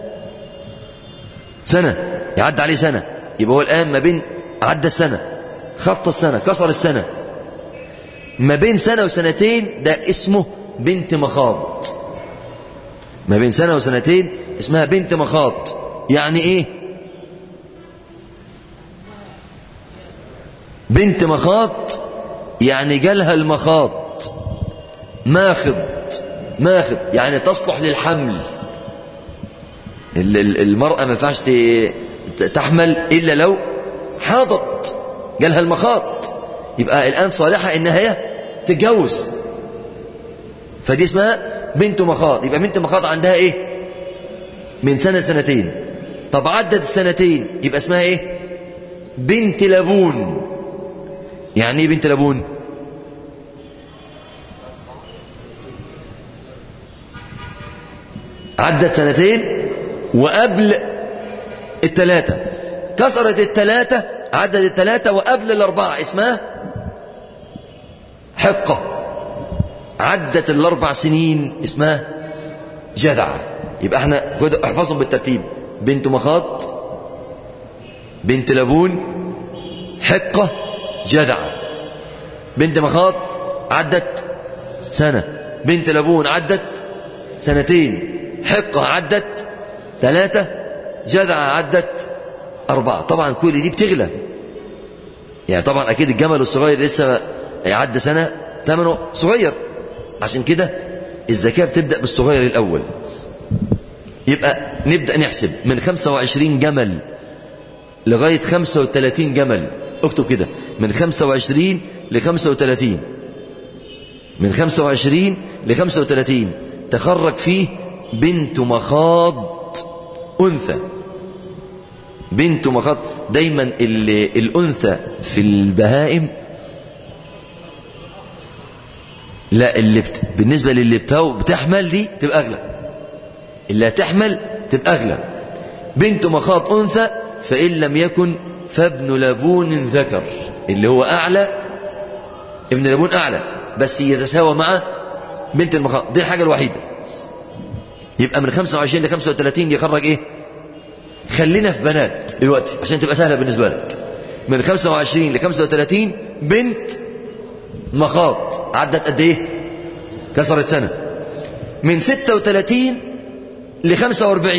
سنه يعدي عليه سنه يبقى هو الان ما بين عدى السنه خط السنه كسر السنه ما بين سنه وسنتين ده اسمه بنت مخاض ما بين سنة وسنتين اسمها بنت مخاط يعني ايه بنت مخاط يعني جالها المخاط ماخض ماخض يعني تصلح للحمل المرأة ما ينفعش تحمل إلا لو حاضت جالها المخاط يبقى الآن صالحة إنها هي تتجوز فدي اسمها بنت مخاض يبقى بنت مخاض عندها ايه من سنة سنتين طب عدت السنتين يبقى اسمها ايه بنت لبون يعني ايه بنت لبون عدت سنتين وقبل الثلاثة كسرت الثلاثة عدت الثلاثة وقبل الأربعة اسمها حقة عدت الأربع سنين اسمها جذعة يبقى احنا احفظهم بالترتيب بنت مخاط بنت لبون حقة جذعة بنت مخاط عدت سنة بنت لبون عدت سنتين حقة عدت ثلاثة جذعة عدت أربعة طبعا كل دي بتغلى يعني طبعا أكيد الجمل الصغير لسه يعدي سنة ثمنه صغير عشان كده الزكاة بتبدأ بالصغير الأول يبقى نبدأ نحسب من 25 جمل لغاية 35 جمل اكتب كده من 25 ل 35 من 25 ل 35 تخرج فيه بنت مخاض أنثى بنت مخاض دايما الأنثى في البهائم لا اللي بت... بالنسبة للي بتو... بتحمل دي تبقى أغلى اللي هتحمل تبقى أغلى بنت مخاض أنثى فإن لم يكن فابن لبون ذكر اللي هو أعلى ابن لبون أعلى بس يتساوى مع بنت المخاض دي الحاجة الوحيدة يبقى من 25 ل 35 يخرج ايه خلينا في بنات دلوقتي عشان تبقى سهلة بالنسبة لك من 25 ل 35 بنت مخاض عدت قد ايه كسرت سنة من 36 ل 45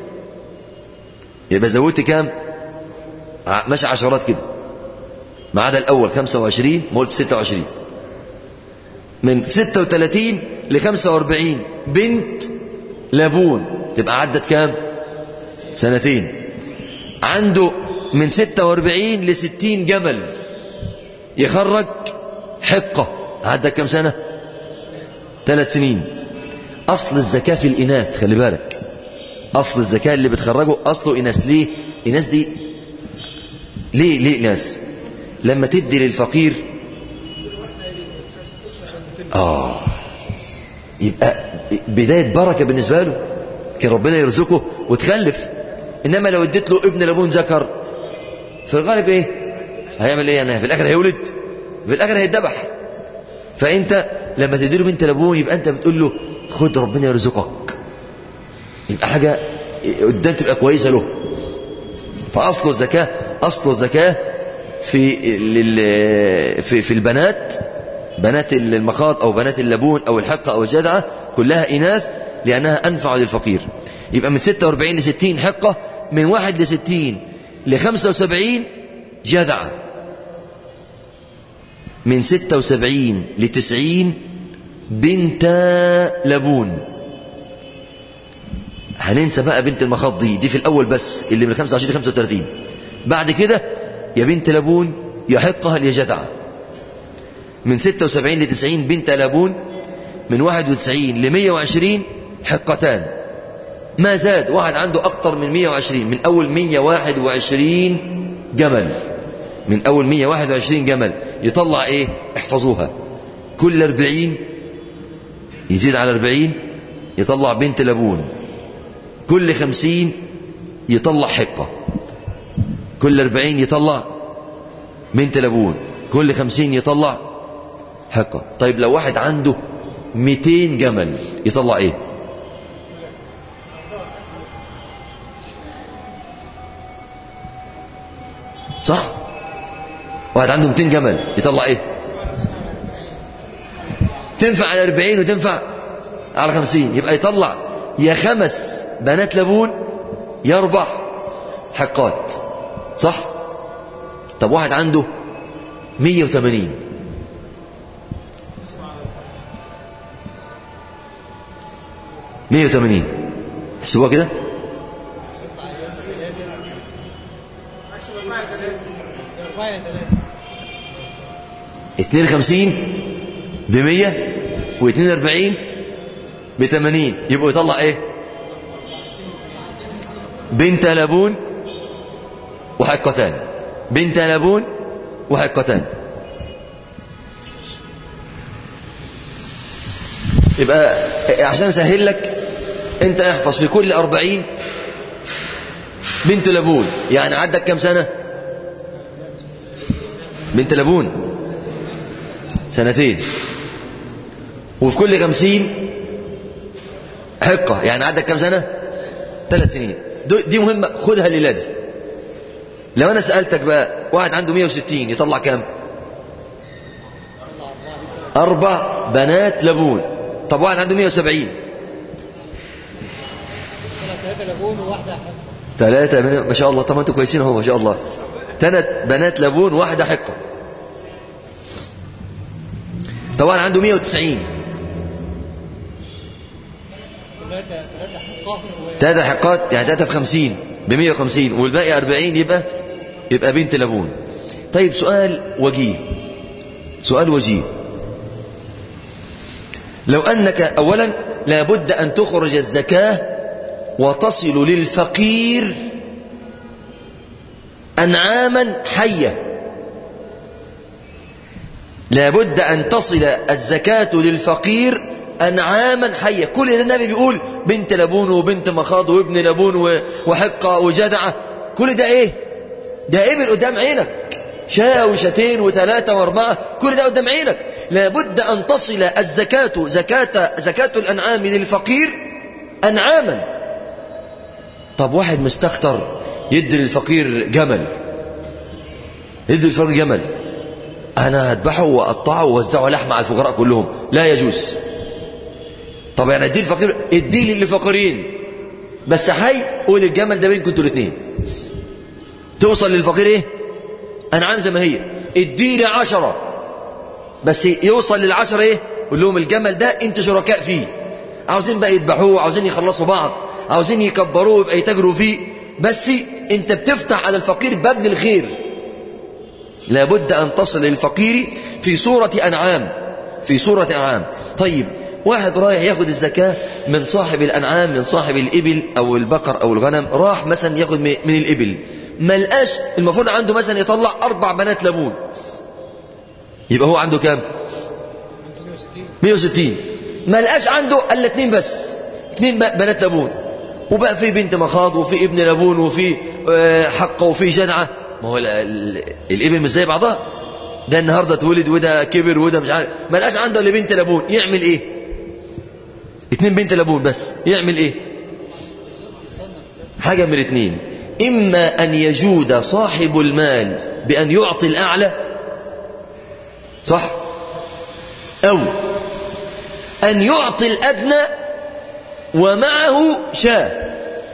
يبقى زودت كام ماشي عشرات كده ما عدا الأول 25 ما قلت 26 من 36 ل 45 بنت لبون تبقى عدت كام سنتين عنده من 46 ل 60 جمل يخرج حقة عدت كام سنة ثلاث سنين أصل الزكاة في الإناث خلي بالك أصل الزكاة اللي بتخرجه أصله إناث ليه إناث دي ليه ليه إناث لما تدي للفقير آه يبقى بداية بركة بالنسبة له كان ربنا يرزقه وتخلف إنما لو اديت له ابن لابون ذكر في الغالب إيه هيعمل إيه يعني في الآخر هيولد في الآخر هيتذبح فأنت لما تديله بنت لابون يبقى أنت بتقول له خد ربنا يرزقك يبقى حاجة قدام تبقى كويسة له فأصل الزكاة أصل الزكاة في في في البنات بنات المخاض أو بنات اللبون أو الحقة أو الجدعة كلها إناث لأنها أنفع للفقير يبقى من 46 ل 60 حقة من 1 ل 60 ل 75 جدعة من 76 ل 90 بنت لبون هننسى بقى بنت المخاض دي دي في الأول بس اللي من 25 ل 35 بعد كده يا بنت لبون يحقها لجدعة من 76 ل 90 بنت لبون من 91 ل 120 حقتان ما زاد واحد عنده أكتر من 120 من أول 121 جمل من أول 121 جمل يطلع إيه احفظوها كل 40 يزيد على 40 يطلع بنت لبون كل 50 يطلع حقة كل 40 يطلع بنت لبون كل 50 يطلع حقة طيب لو واحد عنده 200 جمل يطلع ايه صح واحد عنده 200 جمل يطلع ايه تنفع على 40 وتنفع على 50 يبقى يطلع يا خمس بنات لبون يا اربع حقات صح طب واحد عنده 180 180 احسبوها كده اتنين خمسين بمية واتنين اربعين بتمانين يبقوا يطلع ايه بنت لبون وحقتان بنت لبون وحقتان يبقى عشان اسهل لك انت احفظ في كل أربعين بنت لبون يعني عدك كم سنة بنت لبون سنتين وفي كل خمسين حقة يعني عدك كم سنة ثلاث سنين دي مهمة خدها الليلة دي لو أنا سألتك بقى واحد عنده 160 يطلع كم أربع بنات لبون طب واحد عنده 170 ثلاثة لبون وواحدة حق ثلاثة من... ما شاء الله طب ما انتوا كويسين اهو ما شاء الله ثلاث بنات لبون واحدة حقة طبعا عنده 190 ثلاثة ثلاثة حقة و- ثلاثة حقات يعني ثلاثة في 50 ب 150 والباقي 40 يبقى يبقى بنت لبون طيب سؤال وجيه سؤال وجيه لو أنك أولا لابد أن تخرج الزكاة وتصل للفقير أنعاما حية لابد أن تصل الزكاة للفقير أنعاما حية كل ده النبي بيقول بنت لبون وبنت مخاض وابن لبون و- وحقة وجدعة كل ده إيه ده إبل قدام عينك شاة وشتين وثلاثة وأربعة كل ده قدام عينك لابد أن تصل الزكاة زكاة زكاة الأنعام للفقير أنعاما طب واحد مستكتر يدي للفقير جمل يدي للفقير جمل أنا هذبحه وأقطعه ووزعه لحمة على الفقراء كلهم لا يجوز طب يعني ادي الفقير ادي للفقيرين بس حي قول الجمل ده بينكم انتوا الاثنين توصل للفقير ايه انعام زي ما هي ادي لي عشرة بس يوصل للعشرة ايه قول لهم الجمل ده انتوا شركاء فيه عاوزين بقى يذبحوه عاوزين يخلصوا بعض عاوزين يكبروه يبقى يتاجروا فيه بس انت بتفتح على الفقير باب للخير لابد أن تصل للفقير في صورة أنعام في صورة أنعام طيب واحد رايح ياخد الزكاة من صاحب الأنعام من صاحب الإبل أو البقر أو الغنم راح مثلا ياخد من من الإبل ما لقاش المفروض عنده مثلا يطلع أربع بنات لبون يبقى هو عنده كام 160 ما لقاش عنده الا اتنين بس اتنين ب- بنات لبون وبقى في بنت مخاض وفي ابن لبون وفي آه، حقه وفي جدعه ما هو ال- ال- الابل مش زي بعضها ده النهارده اتولد وده كبر وده مش عارف ما لقاش عنده الا بنت لبون يعمل ايه اتنين بنت لبون بس يعمل ايه حاجه من الاثنين اما ان يجود صاحب المال بان يعطي الاعلى صح أو أن يعطي الأدنى ومعه شاة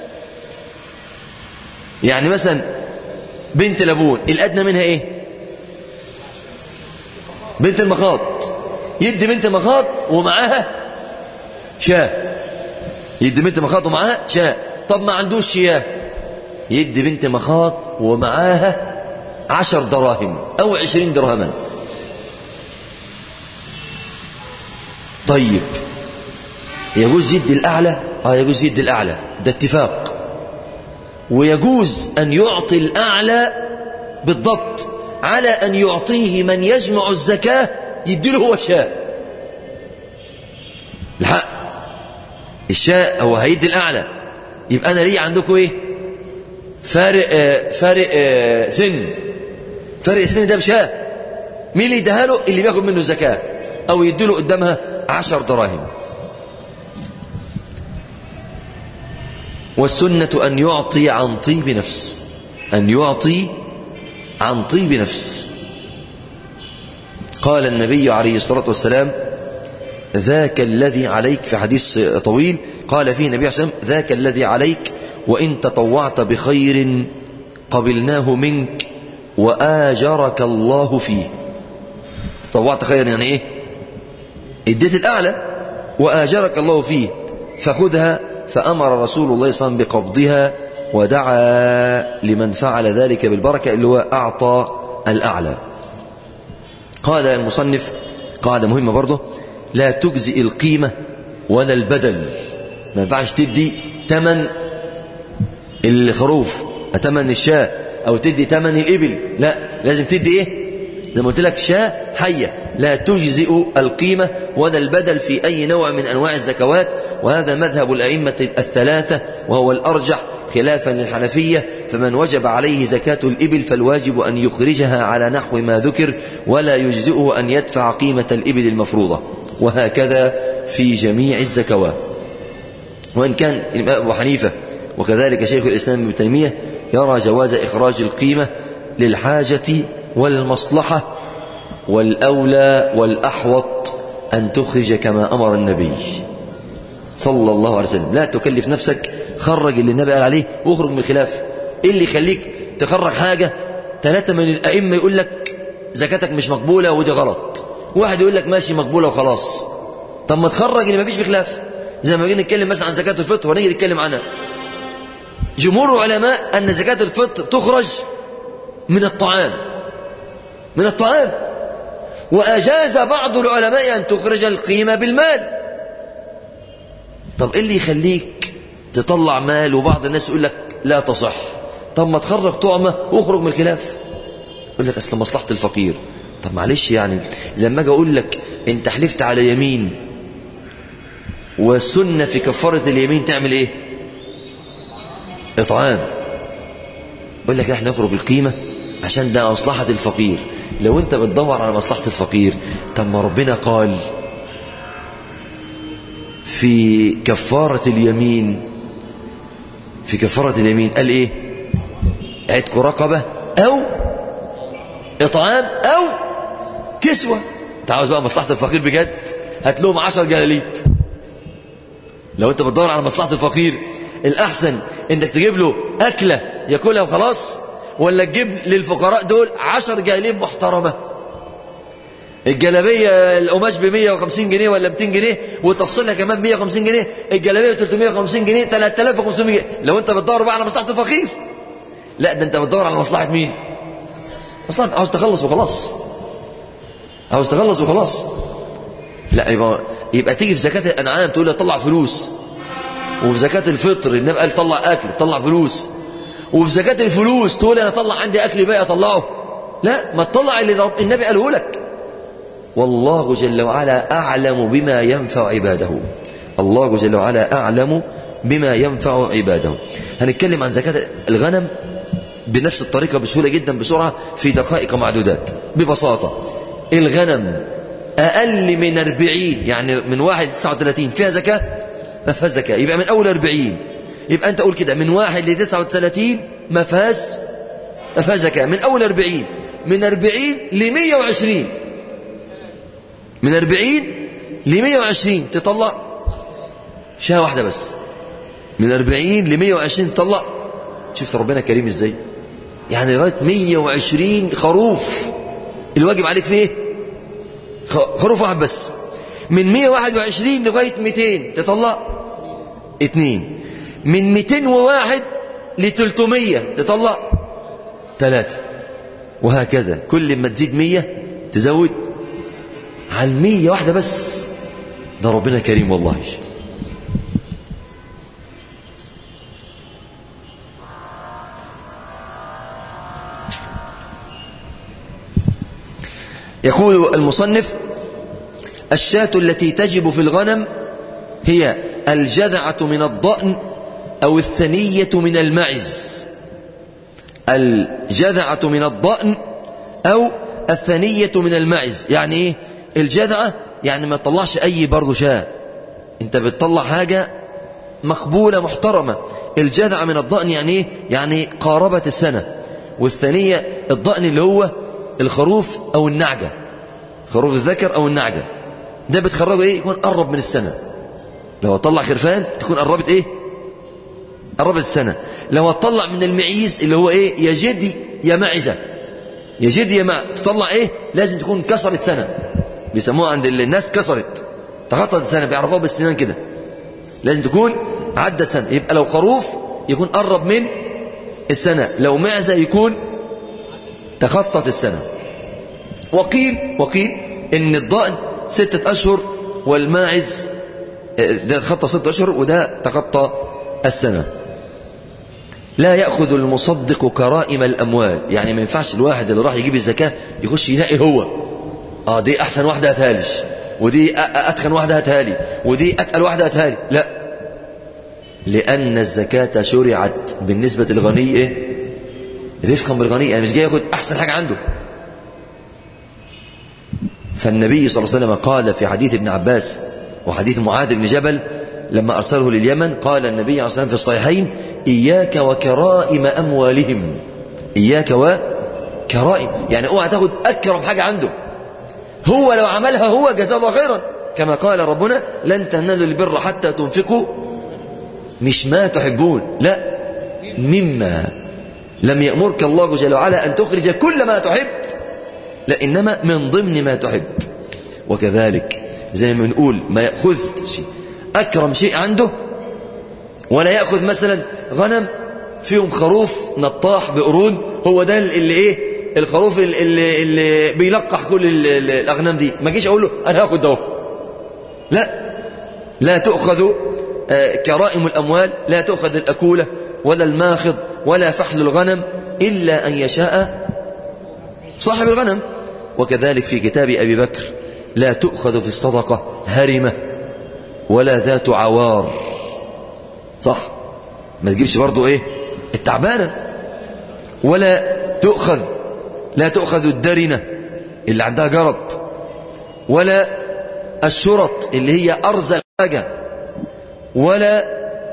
يعني مثلا بنت لبون الأدنى منها إيه بنت المخاض يدي بنت مخاض ومعاها شاة يدي بنت مخاض ومعاها شاة طب ما عندوش شياه يدي بنت مخاض ومعاها عشر دراهم أو عشرين درهما طيب يجوز يدي الأعلى اه يجوز يدي الأعلى ده اتفاق ويجوز أن يعطي الأعلى بالضبط على أن يعطيه من يجمع الزكاة يديله هو الشاء الحق الشاء هو هيدي الأعلى يبقى أنا ليه عندكم إيه فارق آه فارق آه سن فارق السن ده بشاء مين اللي يديها له اللي بياخد منه زكاة أو يديله قدامها عشر دراهم والسنة أن يعطي عن طيب نفس أن يعطي عن طيب نفس قال النبي عليه الصلاة والسلام ذاك الذي عليك في حديث طويل قال فيه النبي عليه الصلاة والسلام ذاك الذي عليك وإن تطوعت بخير قبلناه منك وآجرك الله فيه تطوعت خيرا يعني إيه اديت الأعلى وآجرك الله فيه فخذها فأمر رسول الله صلى الله عليه وسلم بقبضها ودعا لمن فعل ذلك بالبركة اللي هو أعطى الأعلى قال المصنف قاعدة مهمة برضه لا تجزئ القيمة ولا البدل ما ينفعش تدي ثمن الخروف ثمن الشاة أو تدي ثمن الإبل لا لازم تدي إيه زي ما قلت لك شاة حية لا تجزئ القيمة ولا البدل في أي نوع من أنواع الزكوات وهذا مذهب الأئمة الثلاثة وهو الأرجح خلافا للحنفية فمن وجب عليه زكاة الإبل فالواجب أن يخرجها على نحو ما ذكر ولا يجزئه أن يدفع قيمة الإبل المفروضة وهكذا في جميع الزكوات وإن كان الإمام أبو حنيفة وكذلك شيخ الإسلام ابن تيمية يرى جواز إخراج القيمة للحاجة والمصلحة والأولى والأحوط أن تخرج كما أمر النبي صلى الله عليه وسلم لا تكلف نفسك خرج اللي النبي قال عليه واخرج من الخلاف ايه اللي يخليك تخرج حاجة ثلاثة من الأئمة يقول لك زكاتك مش مقبولة ودي غلط واحد يقول لك ماشي مقبولة وخلاص طب ما تخرج اللي ما فيش في خلاف زي ما جينا نتكلم مثلا عن زكاة الفطر ونيجي نتكلم عنها جمهور العلماء أن زكاة الفطر تخرج من الطعام من الطعام وأجاز بعض العلماء أن تخرج القيمة بالمال طب إيه اللي يخليك تطلع مال وبعض الناس يقول لك لا تصح طب ما تخرج طعمة واخرج من الخلاف يقول لك أصل مصلحة الفقير طب معلش يعني لما أجي أقول لك أنت حلفت على يمين والسنة في كفارة اليمين تعمل إيه إطعام يقول لك احنا نخرج القيمة عشان ده مصلحة الفقير لو انت بتدور على مصلحة الفقير طب ما ربنا قال في كفارة اليمين في كفارة اليمين قال ايه عتق رقبة او اطعام او كسوة انت عاوز بقى مصلحة الفقير بجد هات لهم عشر جلاليت لو انت بتدور على مصلحة الفقير الاحسن انك تجيب له اكلة ياكلها وخلاص ولا تجيب للفقراء دول عشر جلاليب محترمة الجلابية القماش ب 150 جنيه ولا 200 جنيه وتفصيلها كمان 150 جنيه الجلابية ب 350 جنيه 3500 جنيه لو انت بتدور بقى على مصلحة الفقير لا ده انت بتدور على مصلحة مين مصلحة عاوز تخلص وخلاص عاوز تخلص وخلاص لا يبقى يبقى تيجي في زكاة الأنعام تقول لي طلع فلوس وفي زكاة الفطر النبي قال طلع أكل طلع فلوس وفي زكاة الفلوس تقول أنا طلع عندي أكل بقى أطلعه لا ما تطلع اللي النبي قاله لك والله جل وعلا أعلم بما ينفع عباده الله جل وعلا أعلم بما ينفع عباده هنتكلم عن زكاة الغنم بنفس الطريقة بسهولة جدا بسرعة في دقائق معدودات ببساطة الغنم أقل من 40 يعني من 1 ل 39 فيها زكاة ما فيهاش زكاة يبقى من أول 40 يبقى أنت قول كده من 1 ل 39 ما فيهاش ما فيهاش زكاة من أول 40 من 40 ل 120 من 40 ل 120 تطلع شاه واحدة بس من 40 ل 120 تطلع شفت ربنا كريم ازاي يعني لغاية 120 خروف الواجب عليك في ايه خروف واحد بس من 121 لغاية 200 تطلع اتنين من 201 ل 300 تطلع ثلاثة وهكذا كل ما تزيد 100 تزود على المية واحدة بس ده ربنا كريم والله يقول المصنف الشاة التي تجب في الغنم هي الجذعة من الضأن أو الثنية من المعز الجذعة من الضأن أو الثنية من المعز يعني إيه الجذعة يعني ما تطلعش أي برضو شاة أنت بتطلع حاجة مقبولة محترمة الجذعة من الضأن يعني إيه يعني قاربة السنة والثانية الضأن اللي هو الخروف أو النعجة خروف الذكر أو النعجة ده بتخرجه إيه يكون قرب من السنة لو طلع خرفان تكون قربت إيه قربت السنة لو تطلع من المعيز اللي هو إيه يا جدي يا معزة يا جدي يا مع تطلع إيه لازم تكون كسرت سنة بيسموها عند الناس كسرت تخطت سنة بيعرفوها بالسنان كده لازم تكون عدت سنة يبقى لو خروف يكون قرب من السنة لو معزة يكون تخطت السنة وقيل وقيل ان الضأن ستة أشهر والماعز ده تخطى ستة أشهر وده تخطى السنة لا يأخذ المصدق كرائم الأموال يعني ما ينفعش الواحد اللي راح يجيب الزكاة يخش ينقي هو اه دي أحسن واحدة هتهالش ودي أتخن واحدة هتهالي ودي أتقل واحدة هتهالي لا لأن الزكاة شرعت بالنسبة للغني إيه؟ رفقا بالغني يعني مش جاي ياخد أحسن حاجة عنده فالنبي صلى الله عليه وسلم قال في حديث ابن عباس وحديث معاذ بن جبل لما أرسله لليمن قال النبي عليه الصلاة والسلام في الصحيحين إياك وكرائم أموالهم إياك وكرائم يعني اوعى تاخد أكرم حاجة عنده هو لو عملها هو جزاه الله خيرا كما قال ربنا لن تنالوا البر حتى تنفقوا مش ما تحبون لا مما لم يأمرك الله جل وعلا أن تخرج كل ما تحب لا إنما من ضمن ما تحب وكذلك زي ما نقول ما يأخذش أكرم شيء عنده ولا يأخذ مثلا غنم فيهم خروف نطاح بقرون هو ده اللي ايه الخروف اللي, اللي بيلقح كل ال- ال- الأغنام دي ما جيش أقول له أنا هاخد ده لا لا تؤخذ آه، كرائم الأموال لا تؤخذ الأكولة ولا الماخض ولا فحل الغنم إلا أن يشاء صاحب الغنم وكذلك في كتاب أبي بكر لا تؤخذ في الصدقة هرمة ولا ذات عوار صح ما تجيبش برضو ايه التعبانة ولا تؤخذ لا تؤخذ الدرنة اللي عندها جرب ولا الشرط اللي هي أرزل حاجة ولا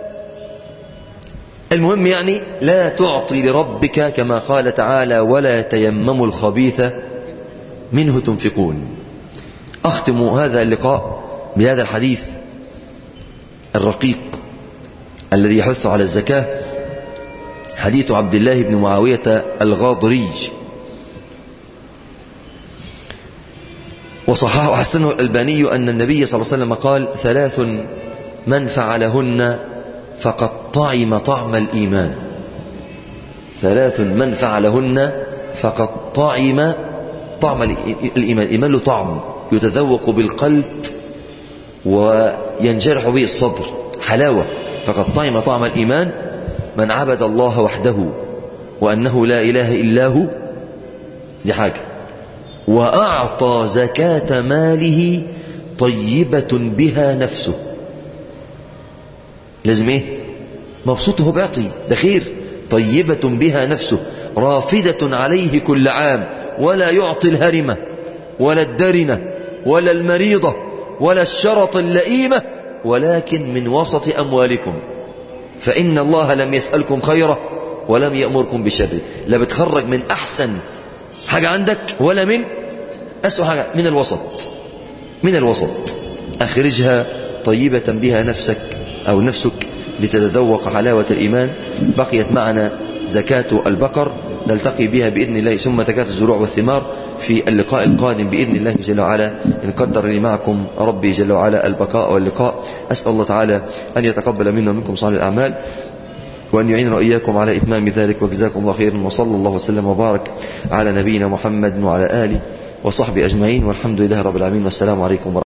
المهم يعني لا تعطي لربك كما قال تعالى ولا تيمموا الخبيث منه تنفقون أختم هذا اللقاء بهذا الحديث الرقيق الذي يحث على الزكاة حديث عبد الله بن معاوية الغاضري وصححه حسنه الألباني أن النبي صلى الله عليه وسلم قال ثلاث من فعلهن فقد طعم طعم الإيمان ثلاث من فعلهن فقد طعم طعم الإيمان الإيمان له طعم يتذوق بالقلب وينجرح به الصدر حلاوة فقد طعم طعم الإيمان من عبد الله وحده وأنه لا إله إلا هو دي حاجة وأعطى زكاة ماله طيبة بها نفسه لازم ايه مبسوط هو بيعطي ده خير طيبة بها نفسه رافدة عليه كل عام ولا يعطي الهرمة ولا الدرنة ولا المريضة ولا الشرط اللئيمة ولكن من وسط أموالكم فإن الله لم يسألكم خيره ولم يأمركم بشره لا بتخرج من أحسن حاجة عندك ولا من أسوأ حاجة من الوسط من الوسط أخرجها طيبة بها نفسك أو نفسك لتتذوق حلاوة الإيمان بقيت معنا زكاة البقر نلتقي بها بإذن الله ثم زكاة الزروع والثمار في اللقاء القادم بإذن الله جل وعلا إن قدر لي معكم ربي جل وعلا البقاء واللقاء أسأل الله تعالى أن يتقبل منا ومنكم صالح الأعمال وأن يعيننا وإياكم على إتمام ذلك وجزاكم الله خيرا وصلى الله وسلم وبارك على نبينا محمد وعلى آله وصحبه أجمعين والحمد لله رب العالمين والسلام عليكم ورحمة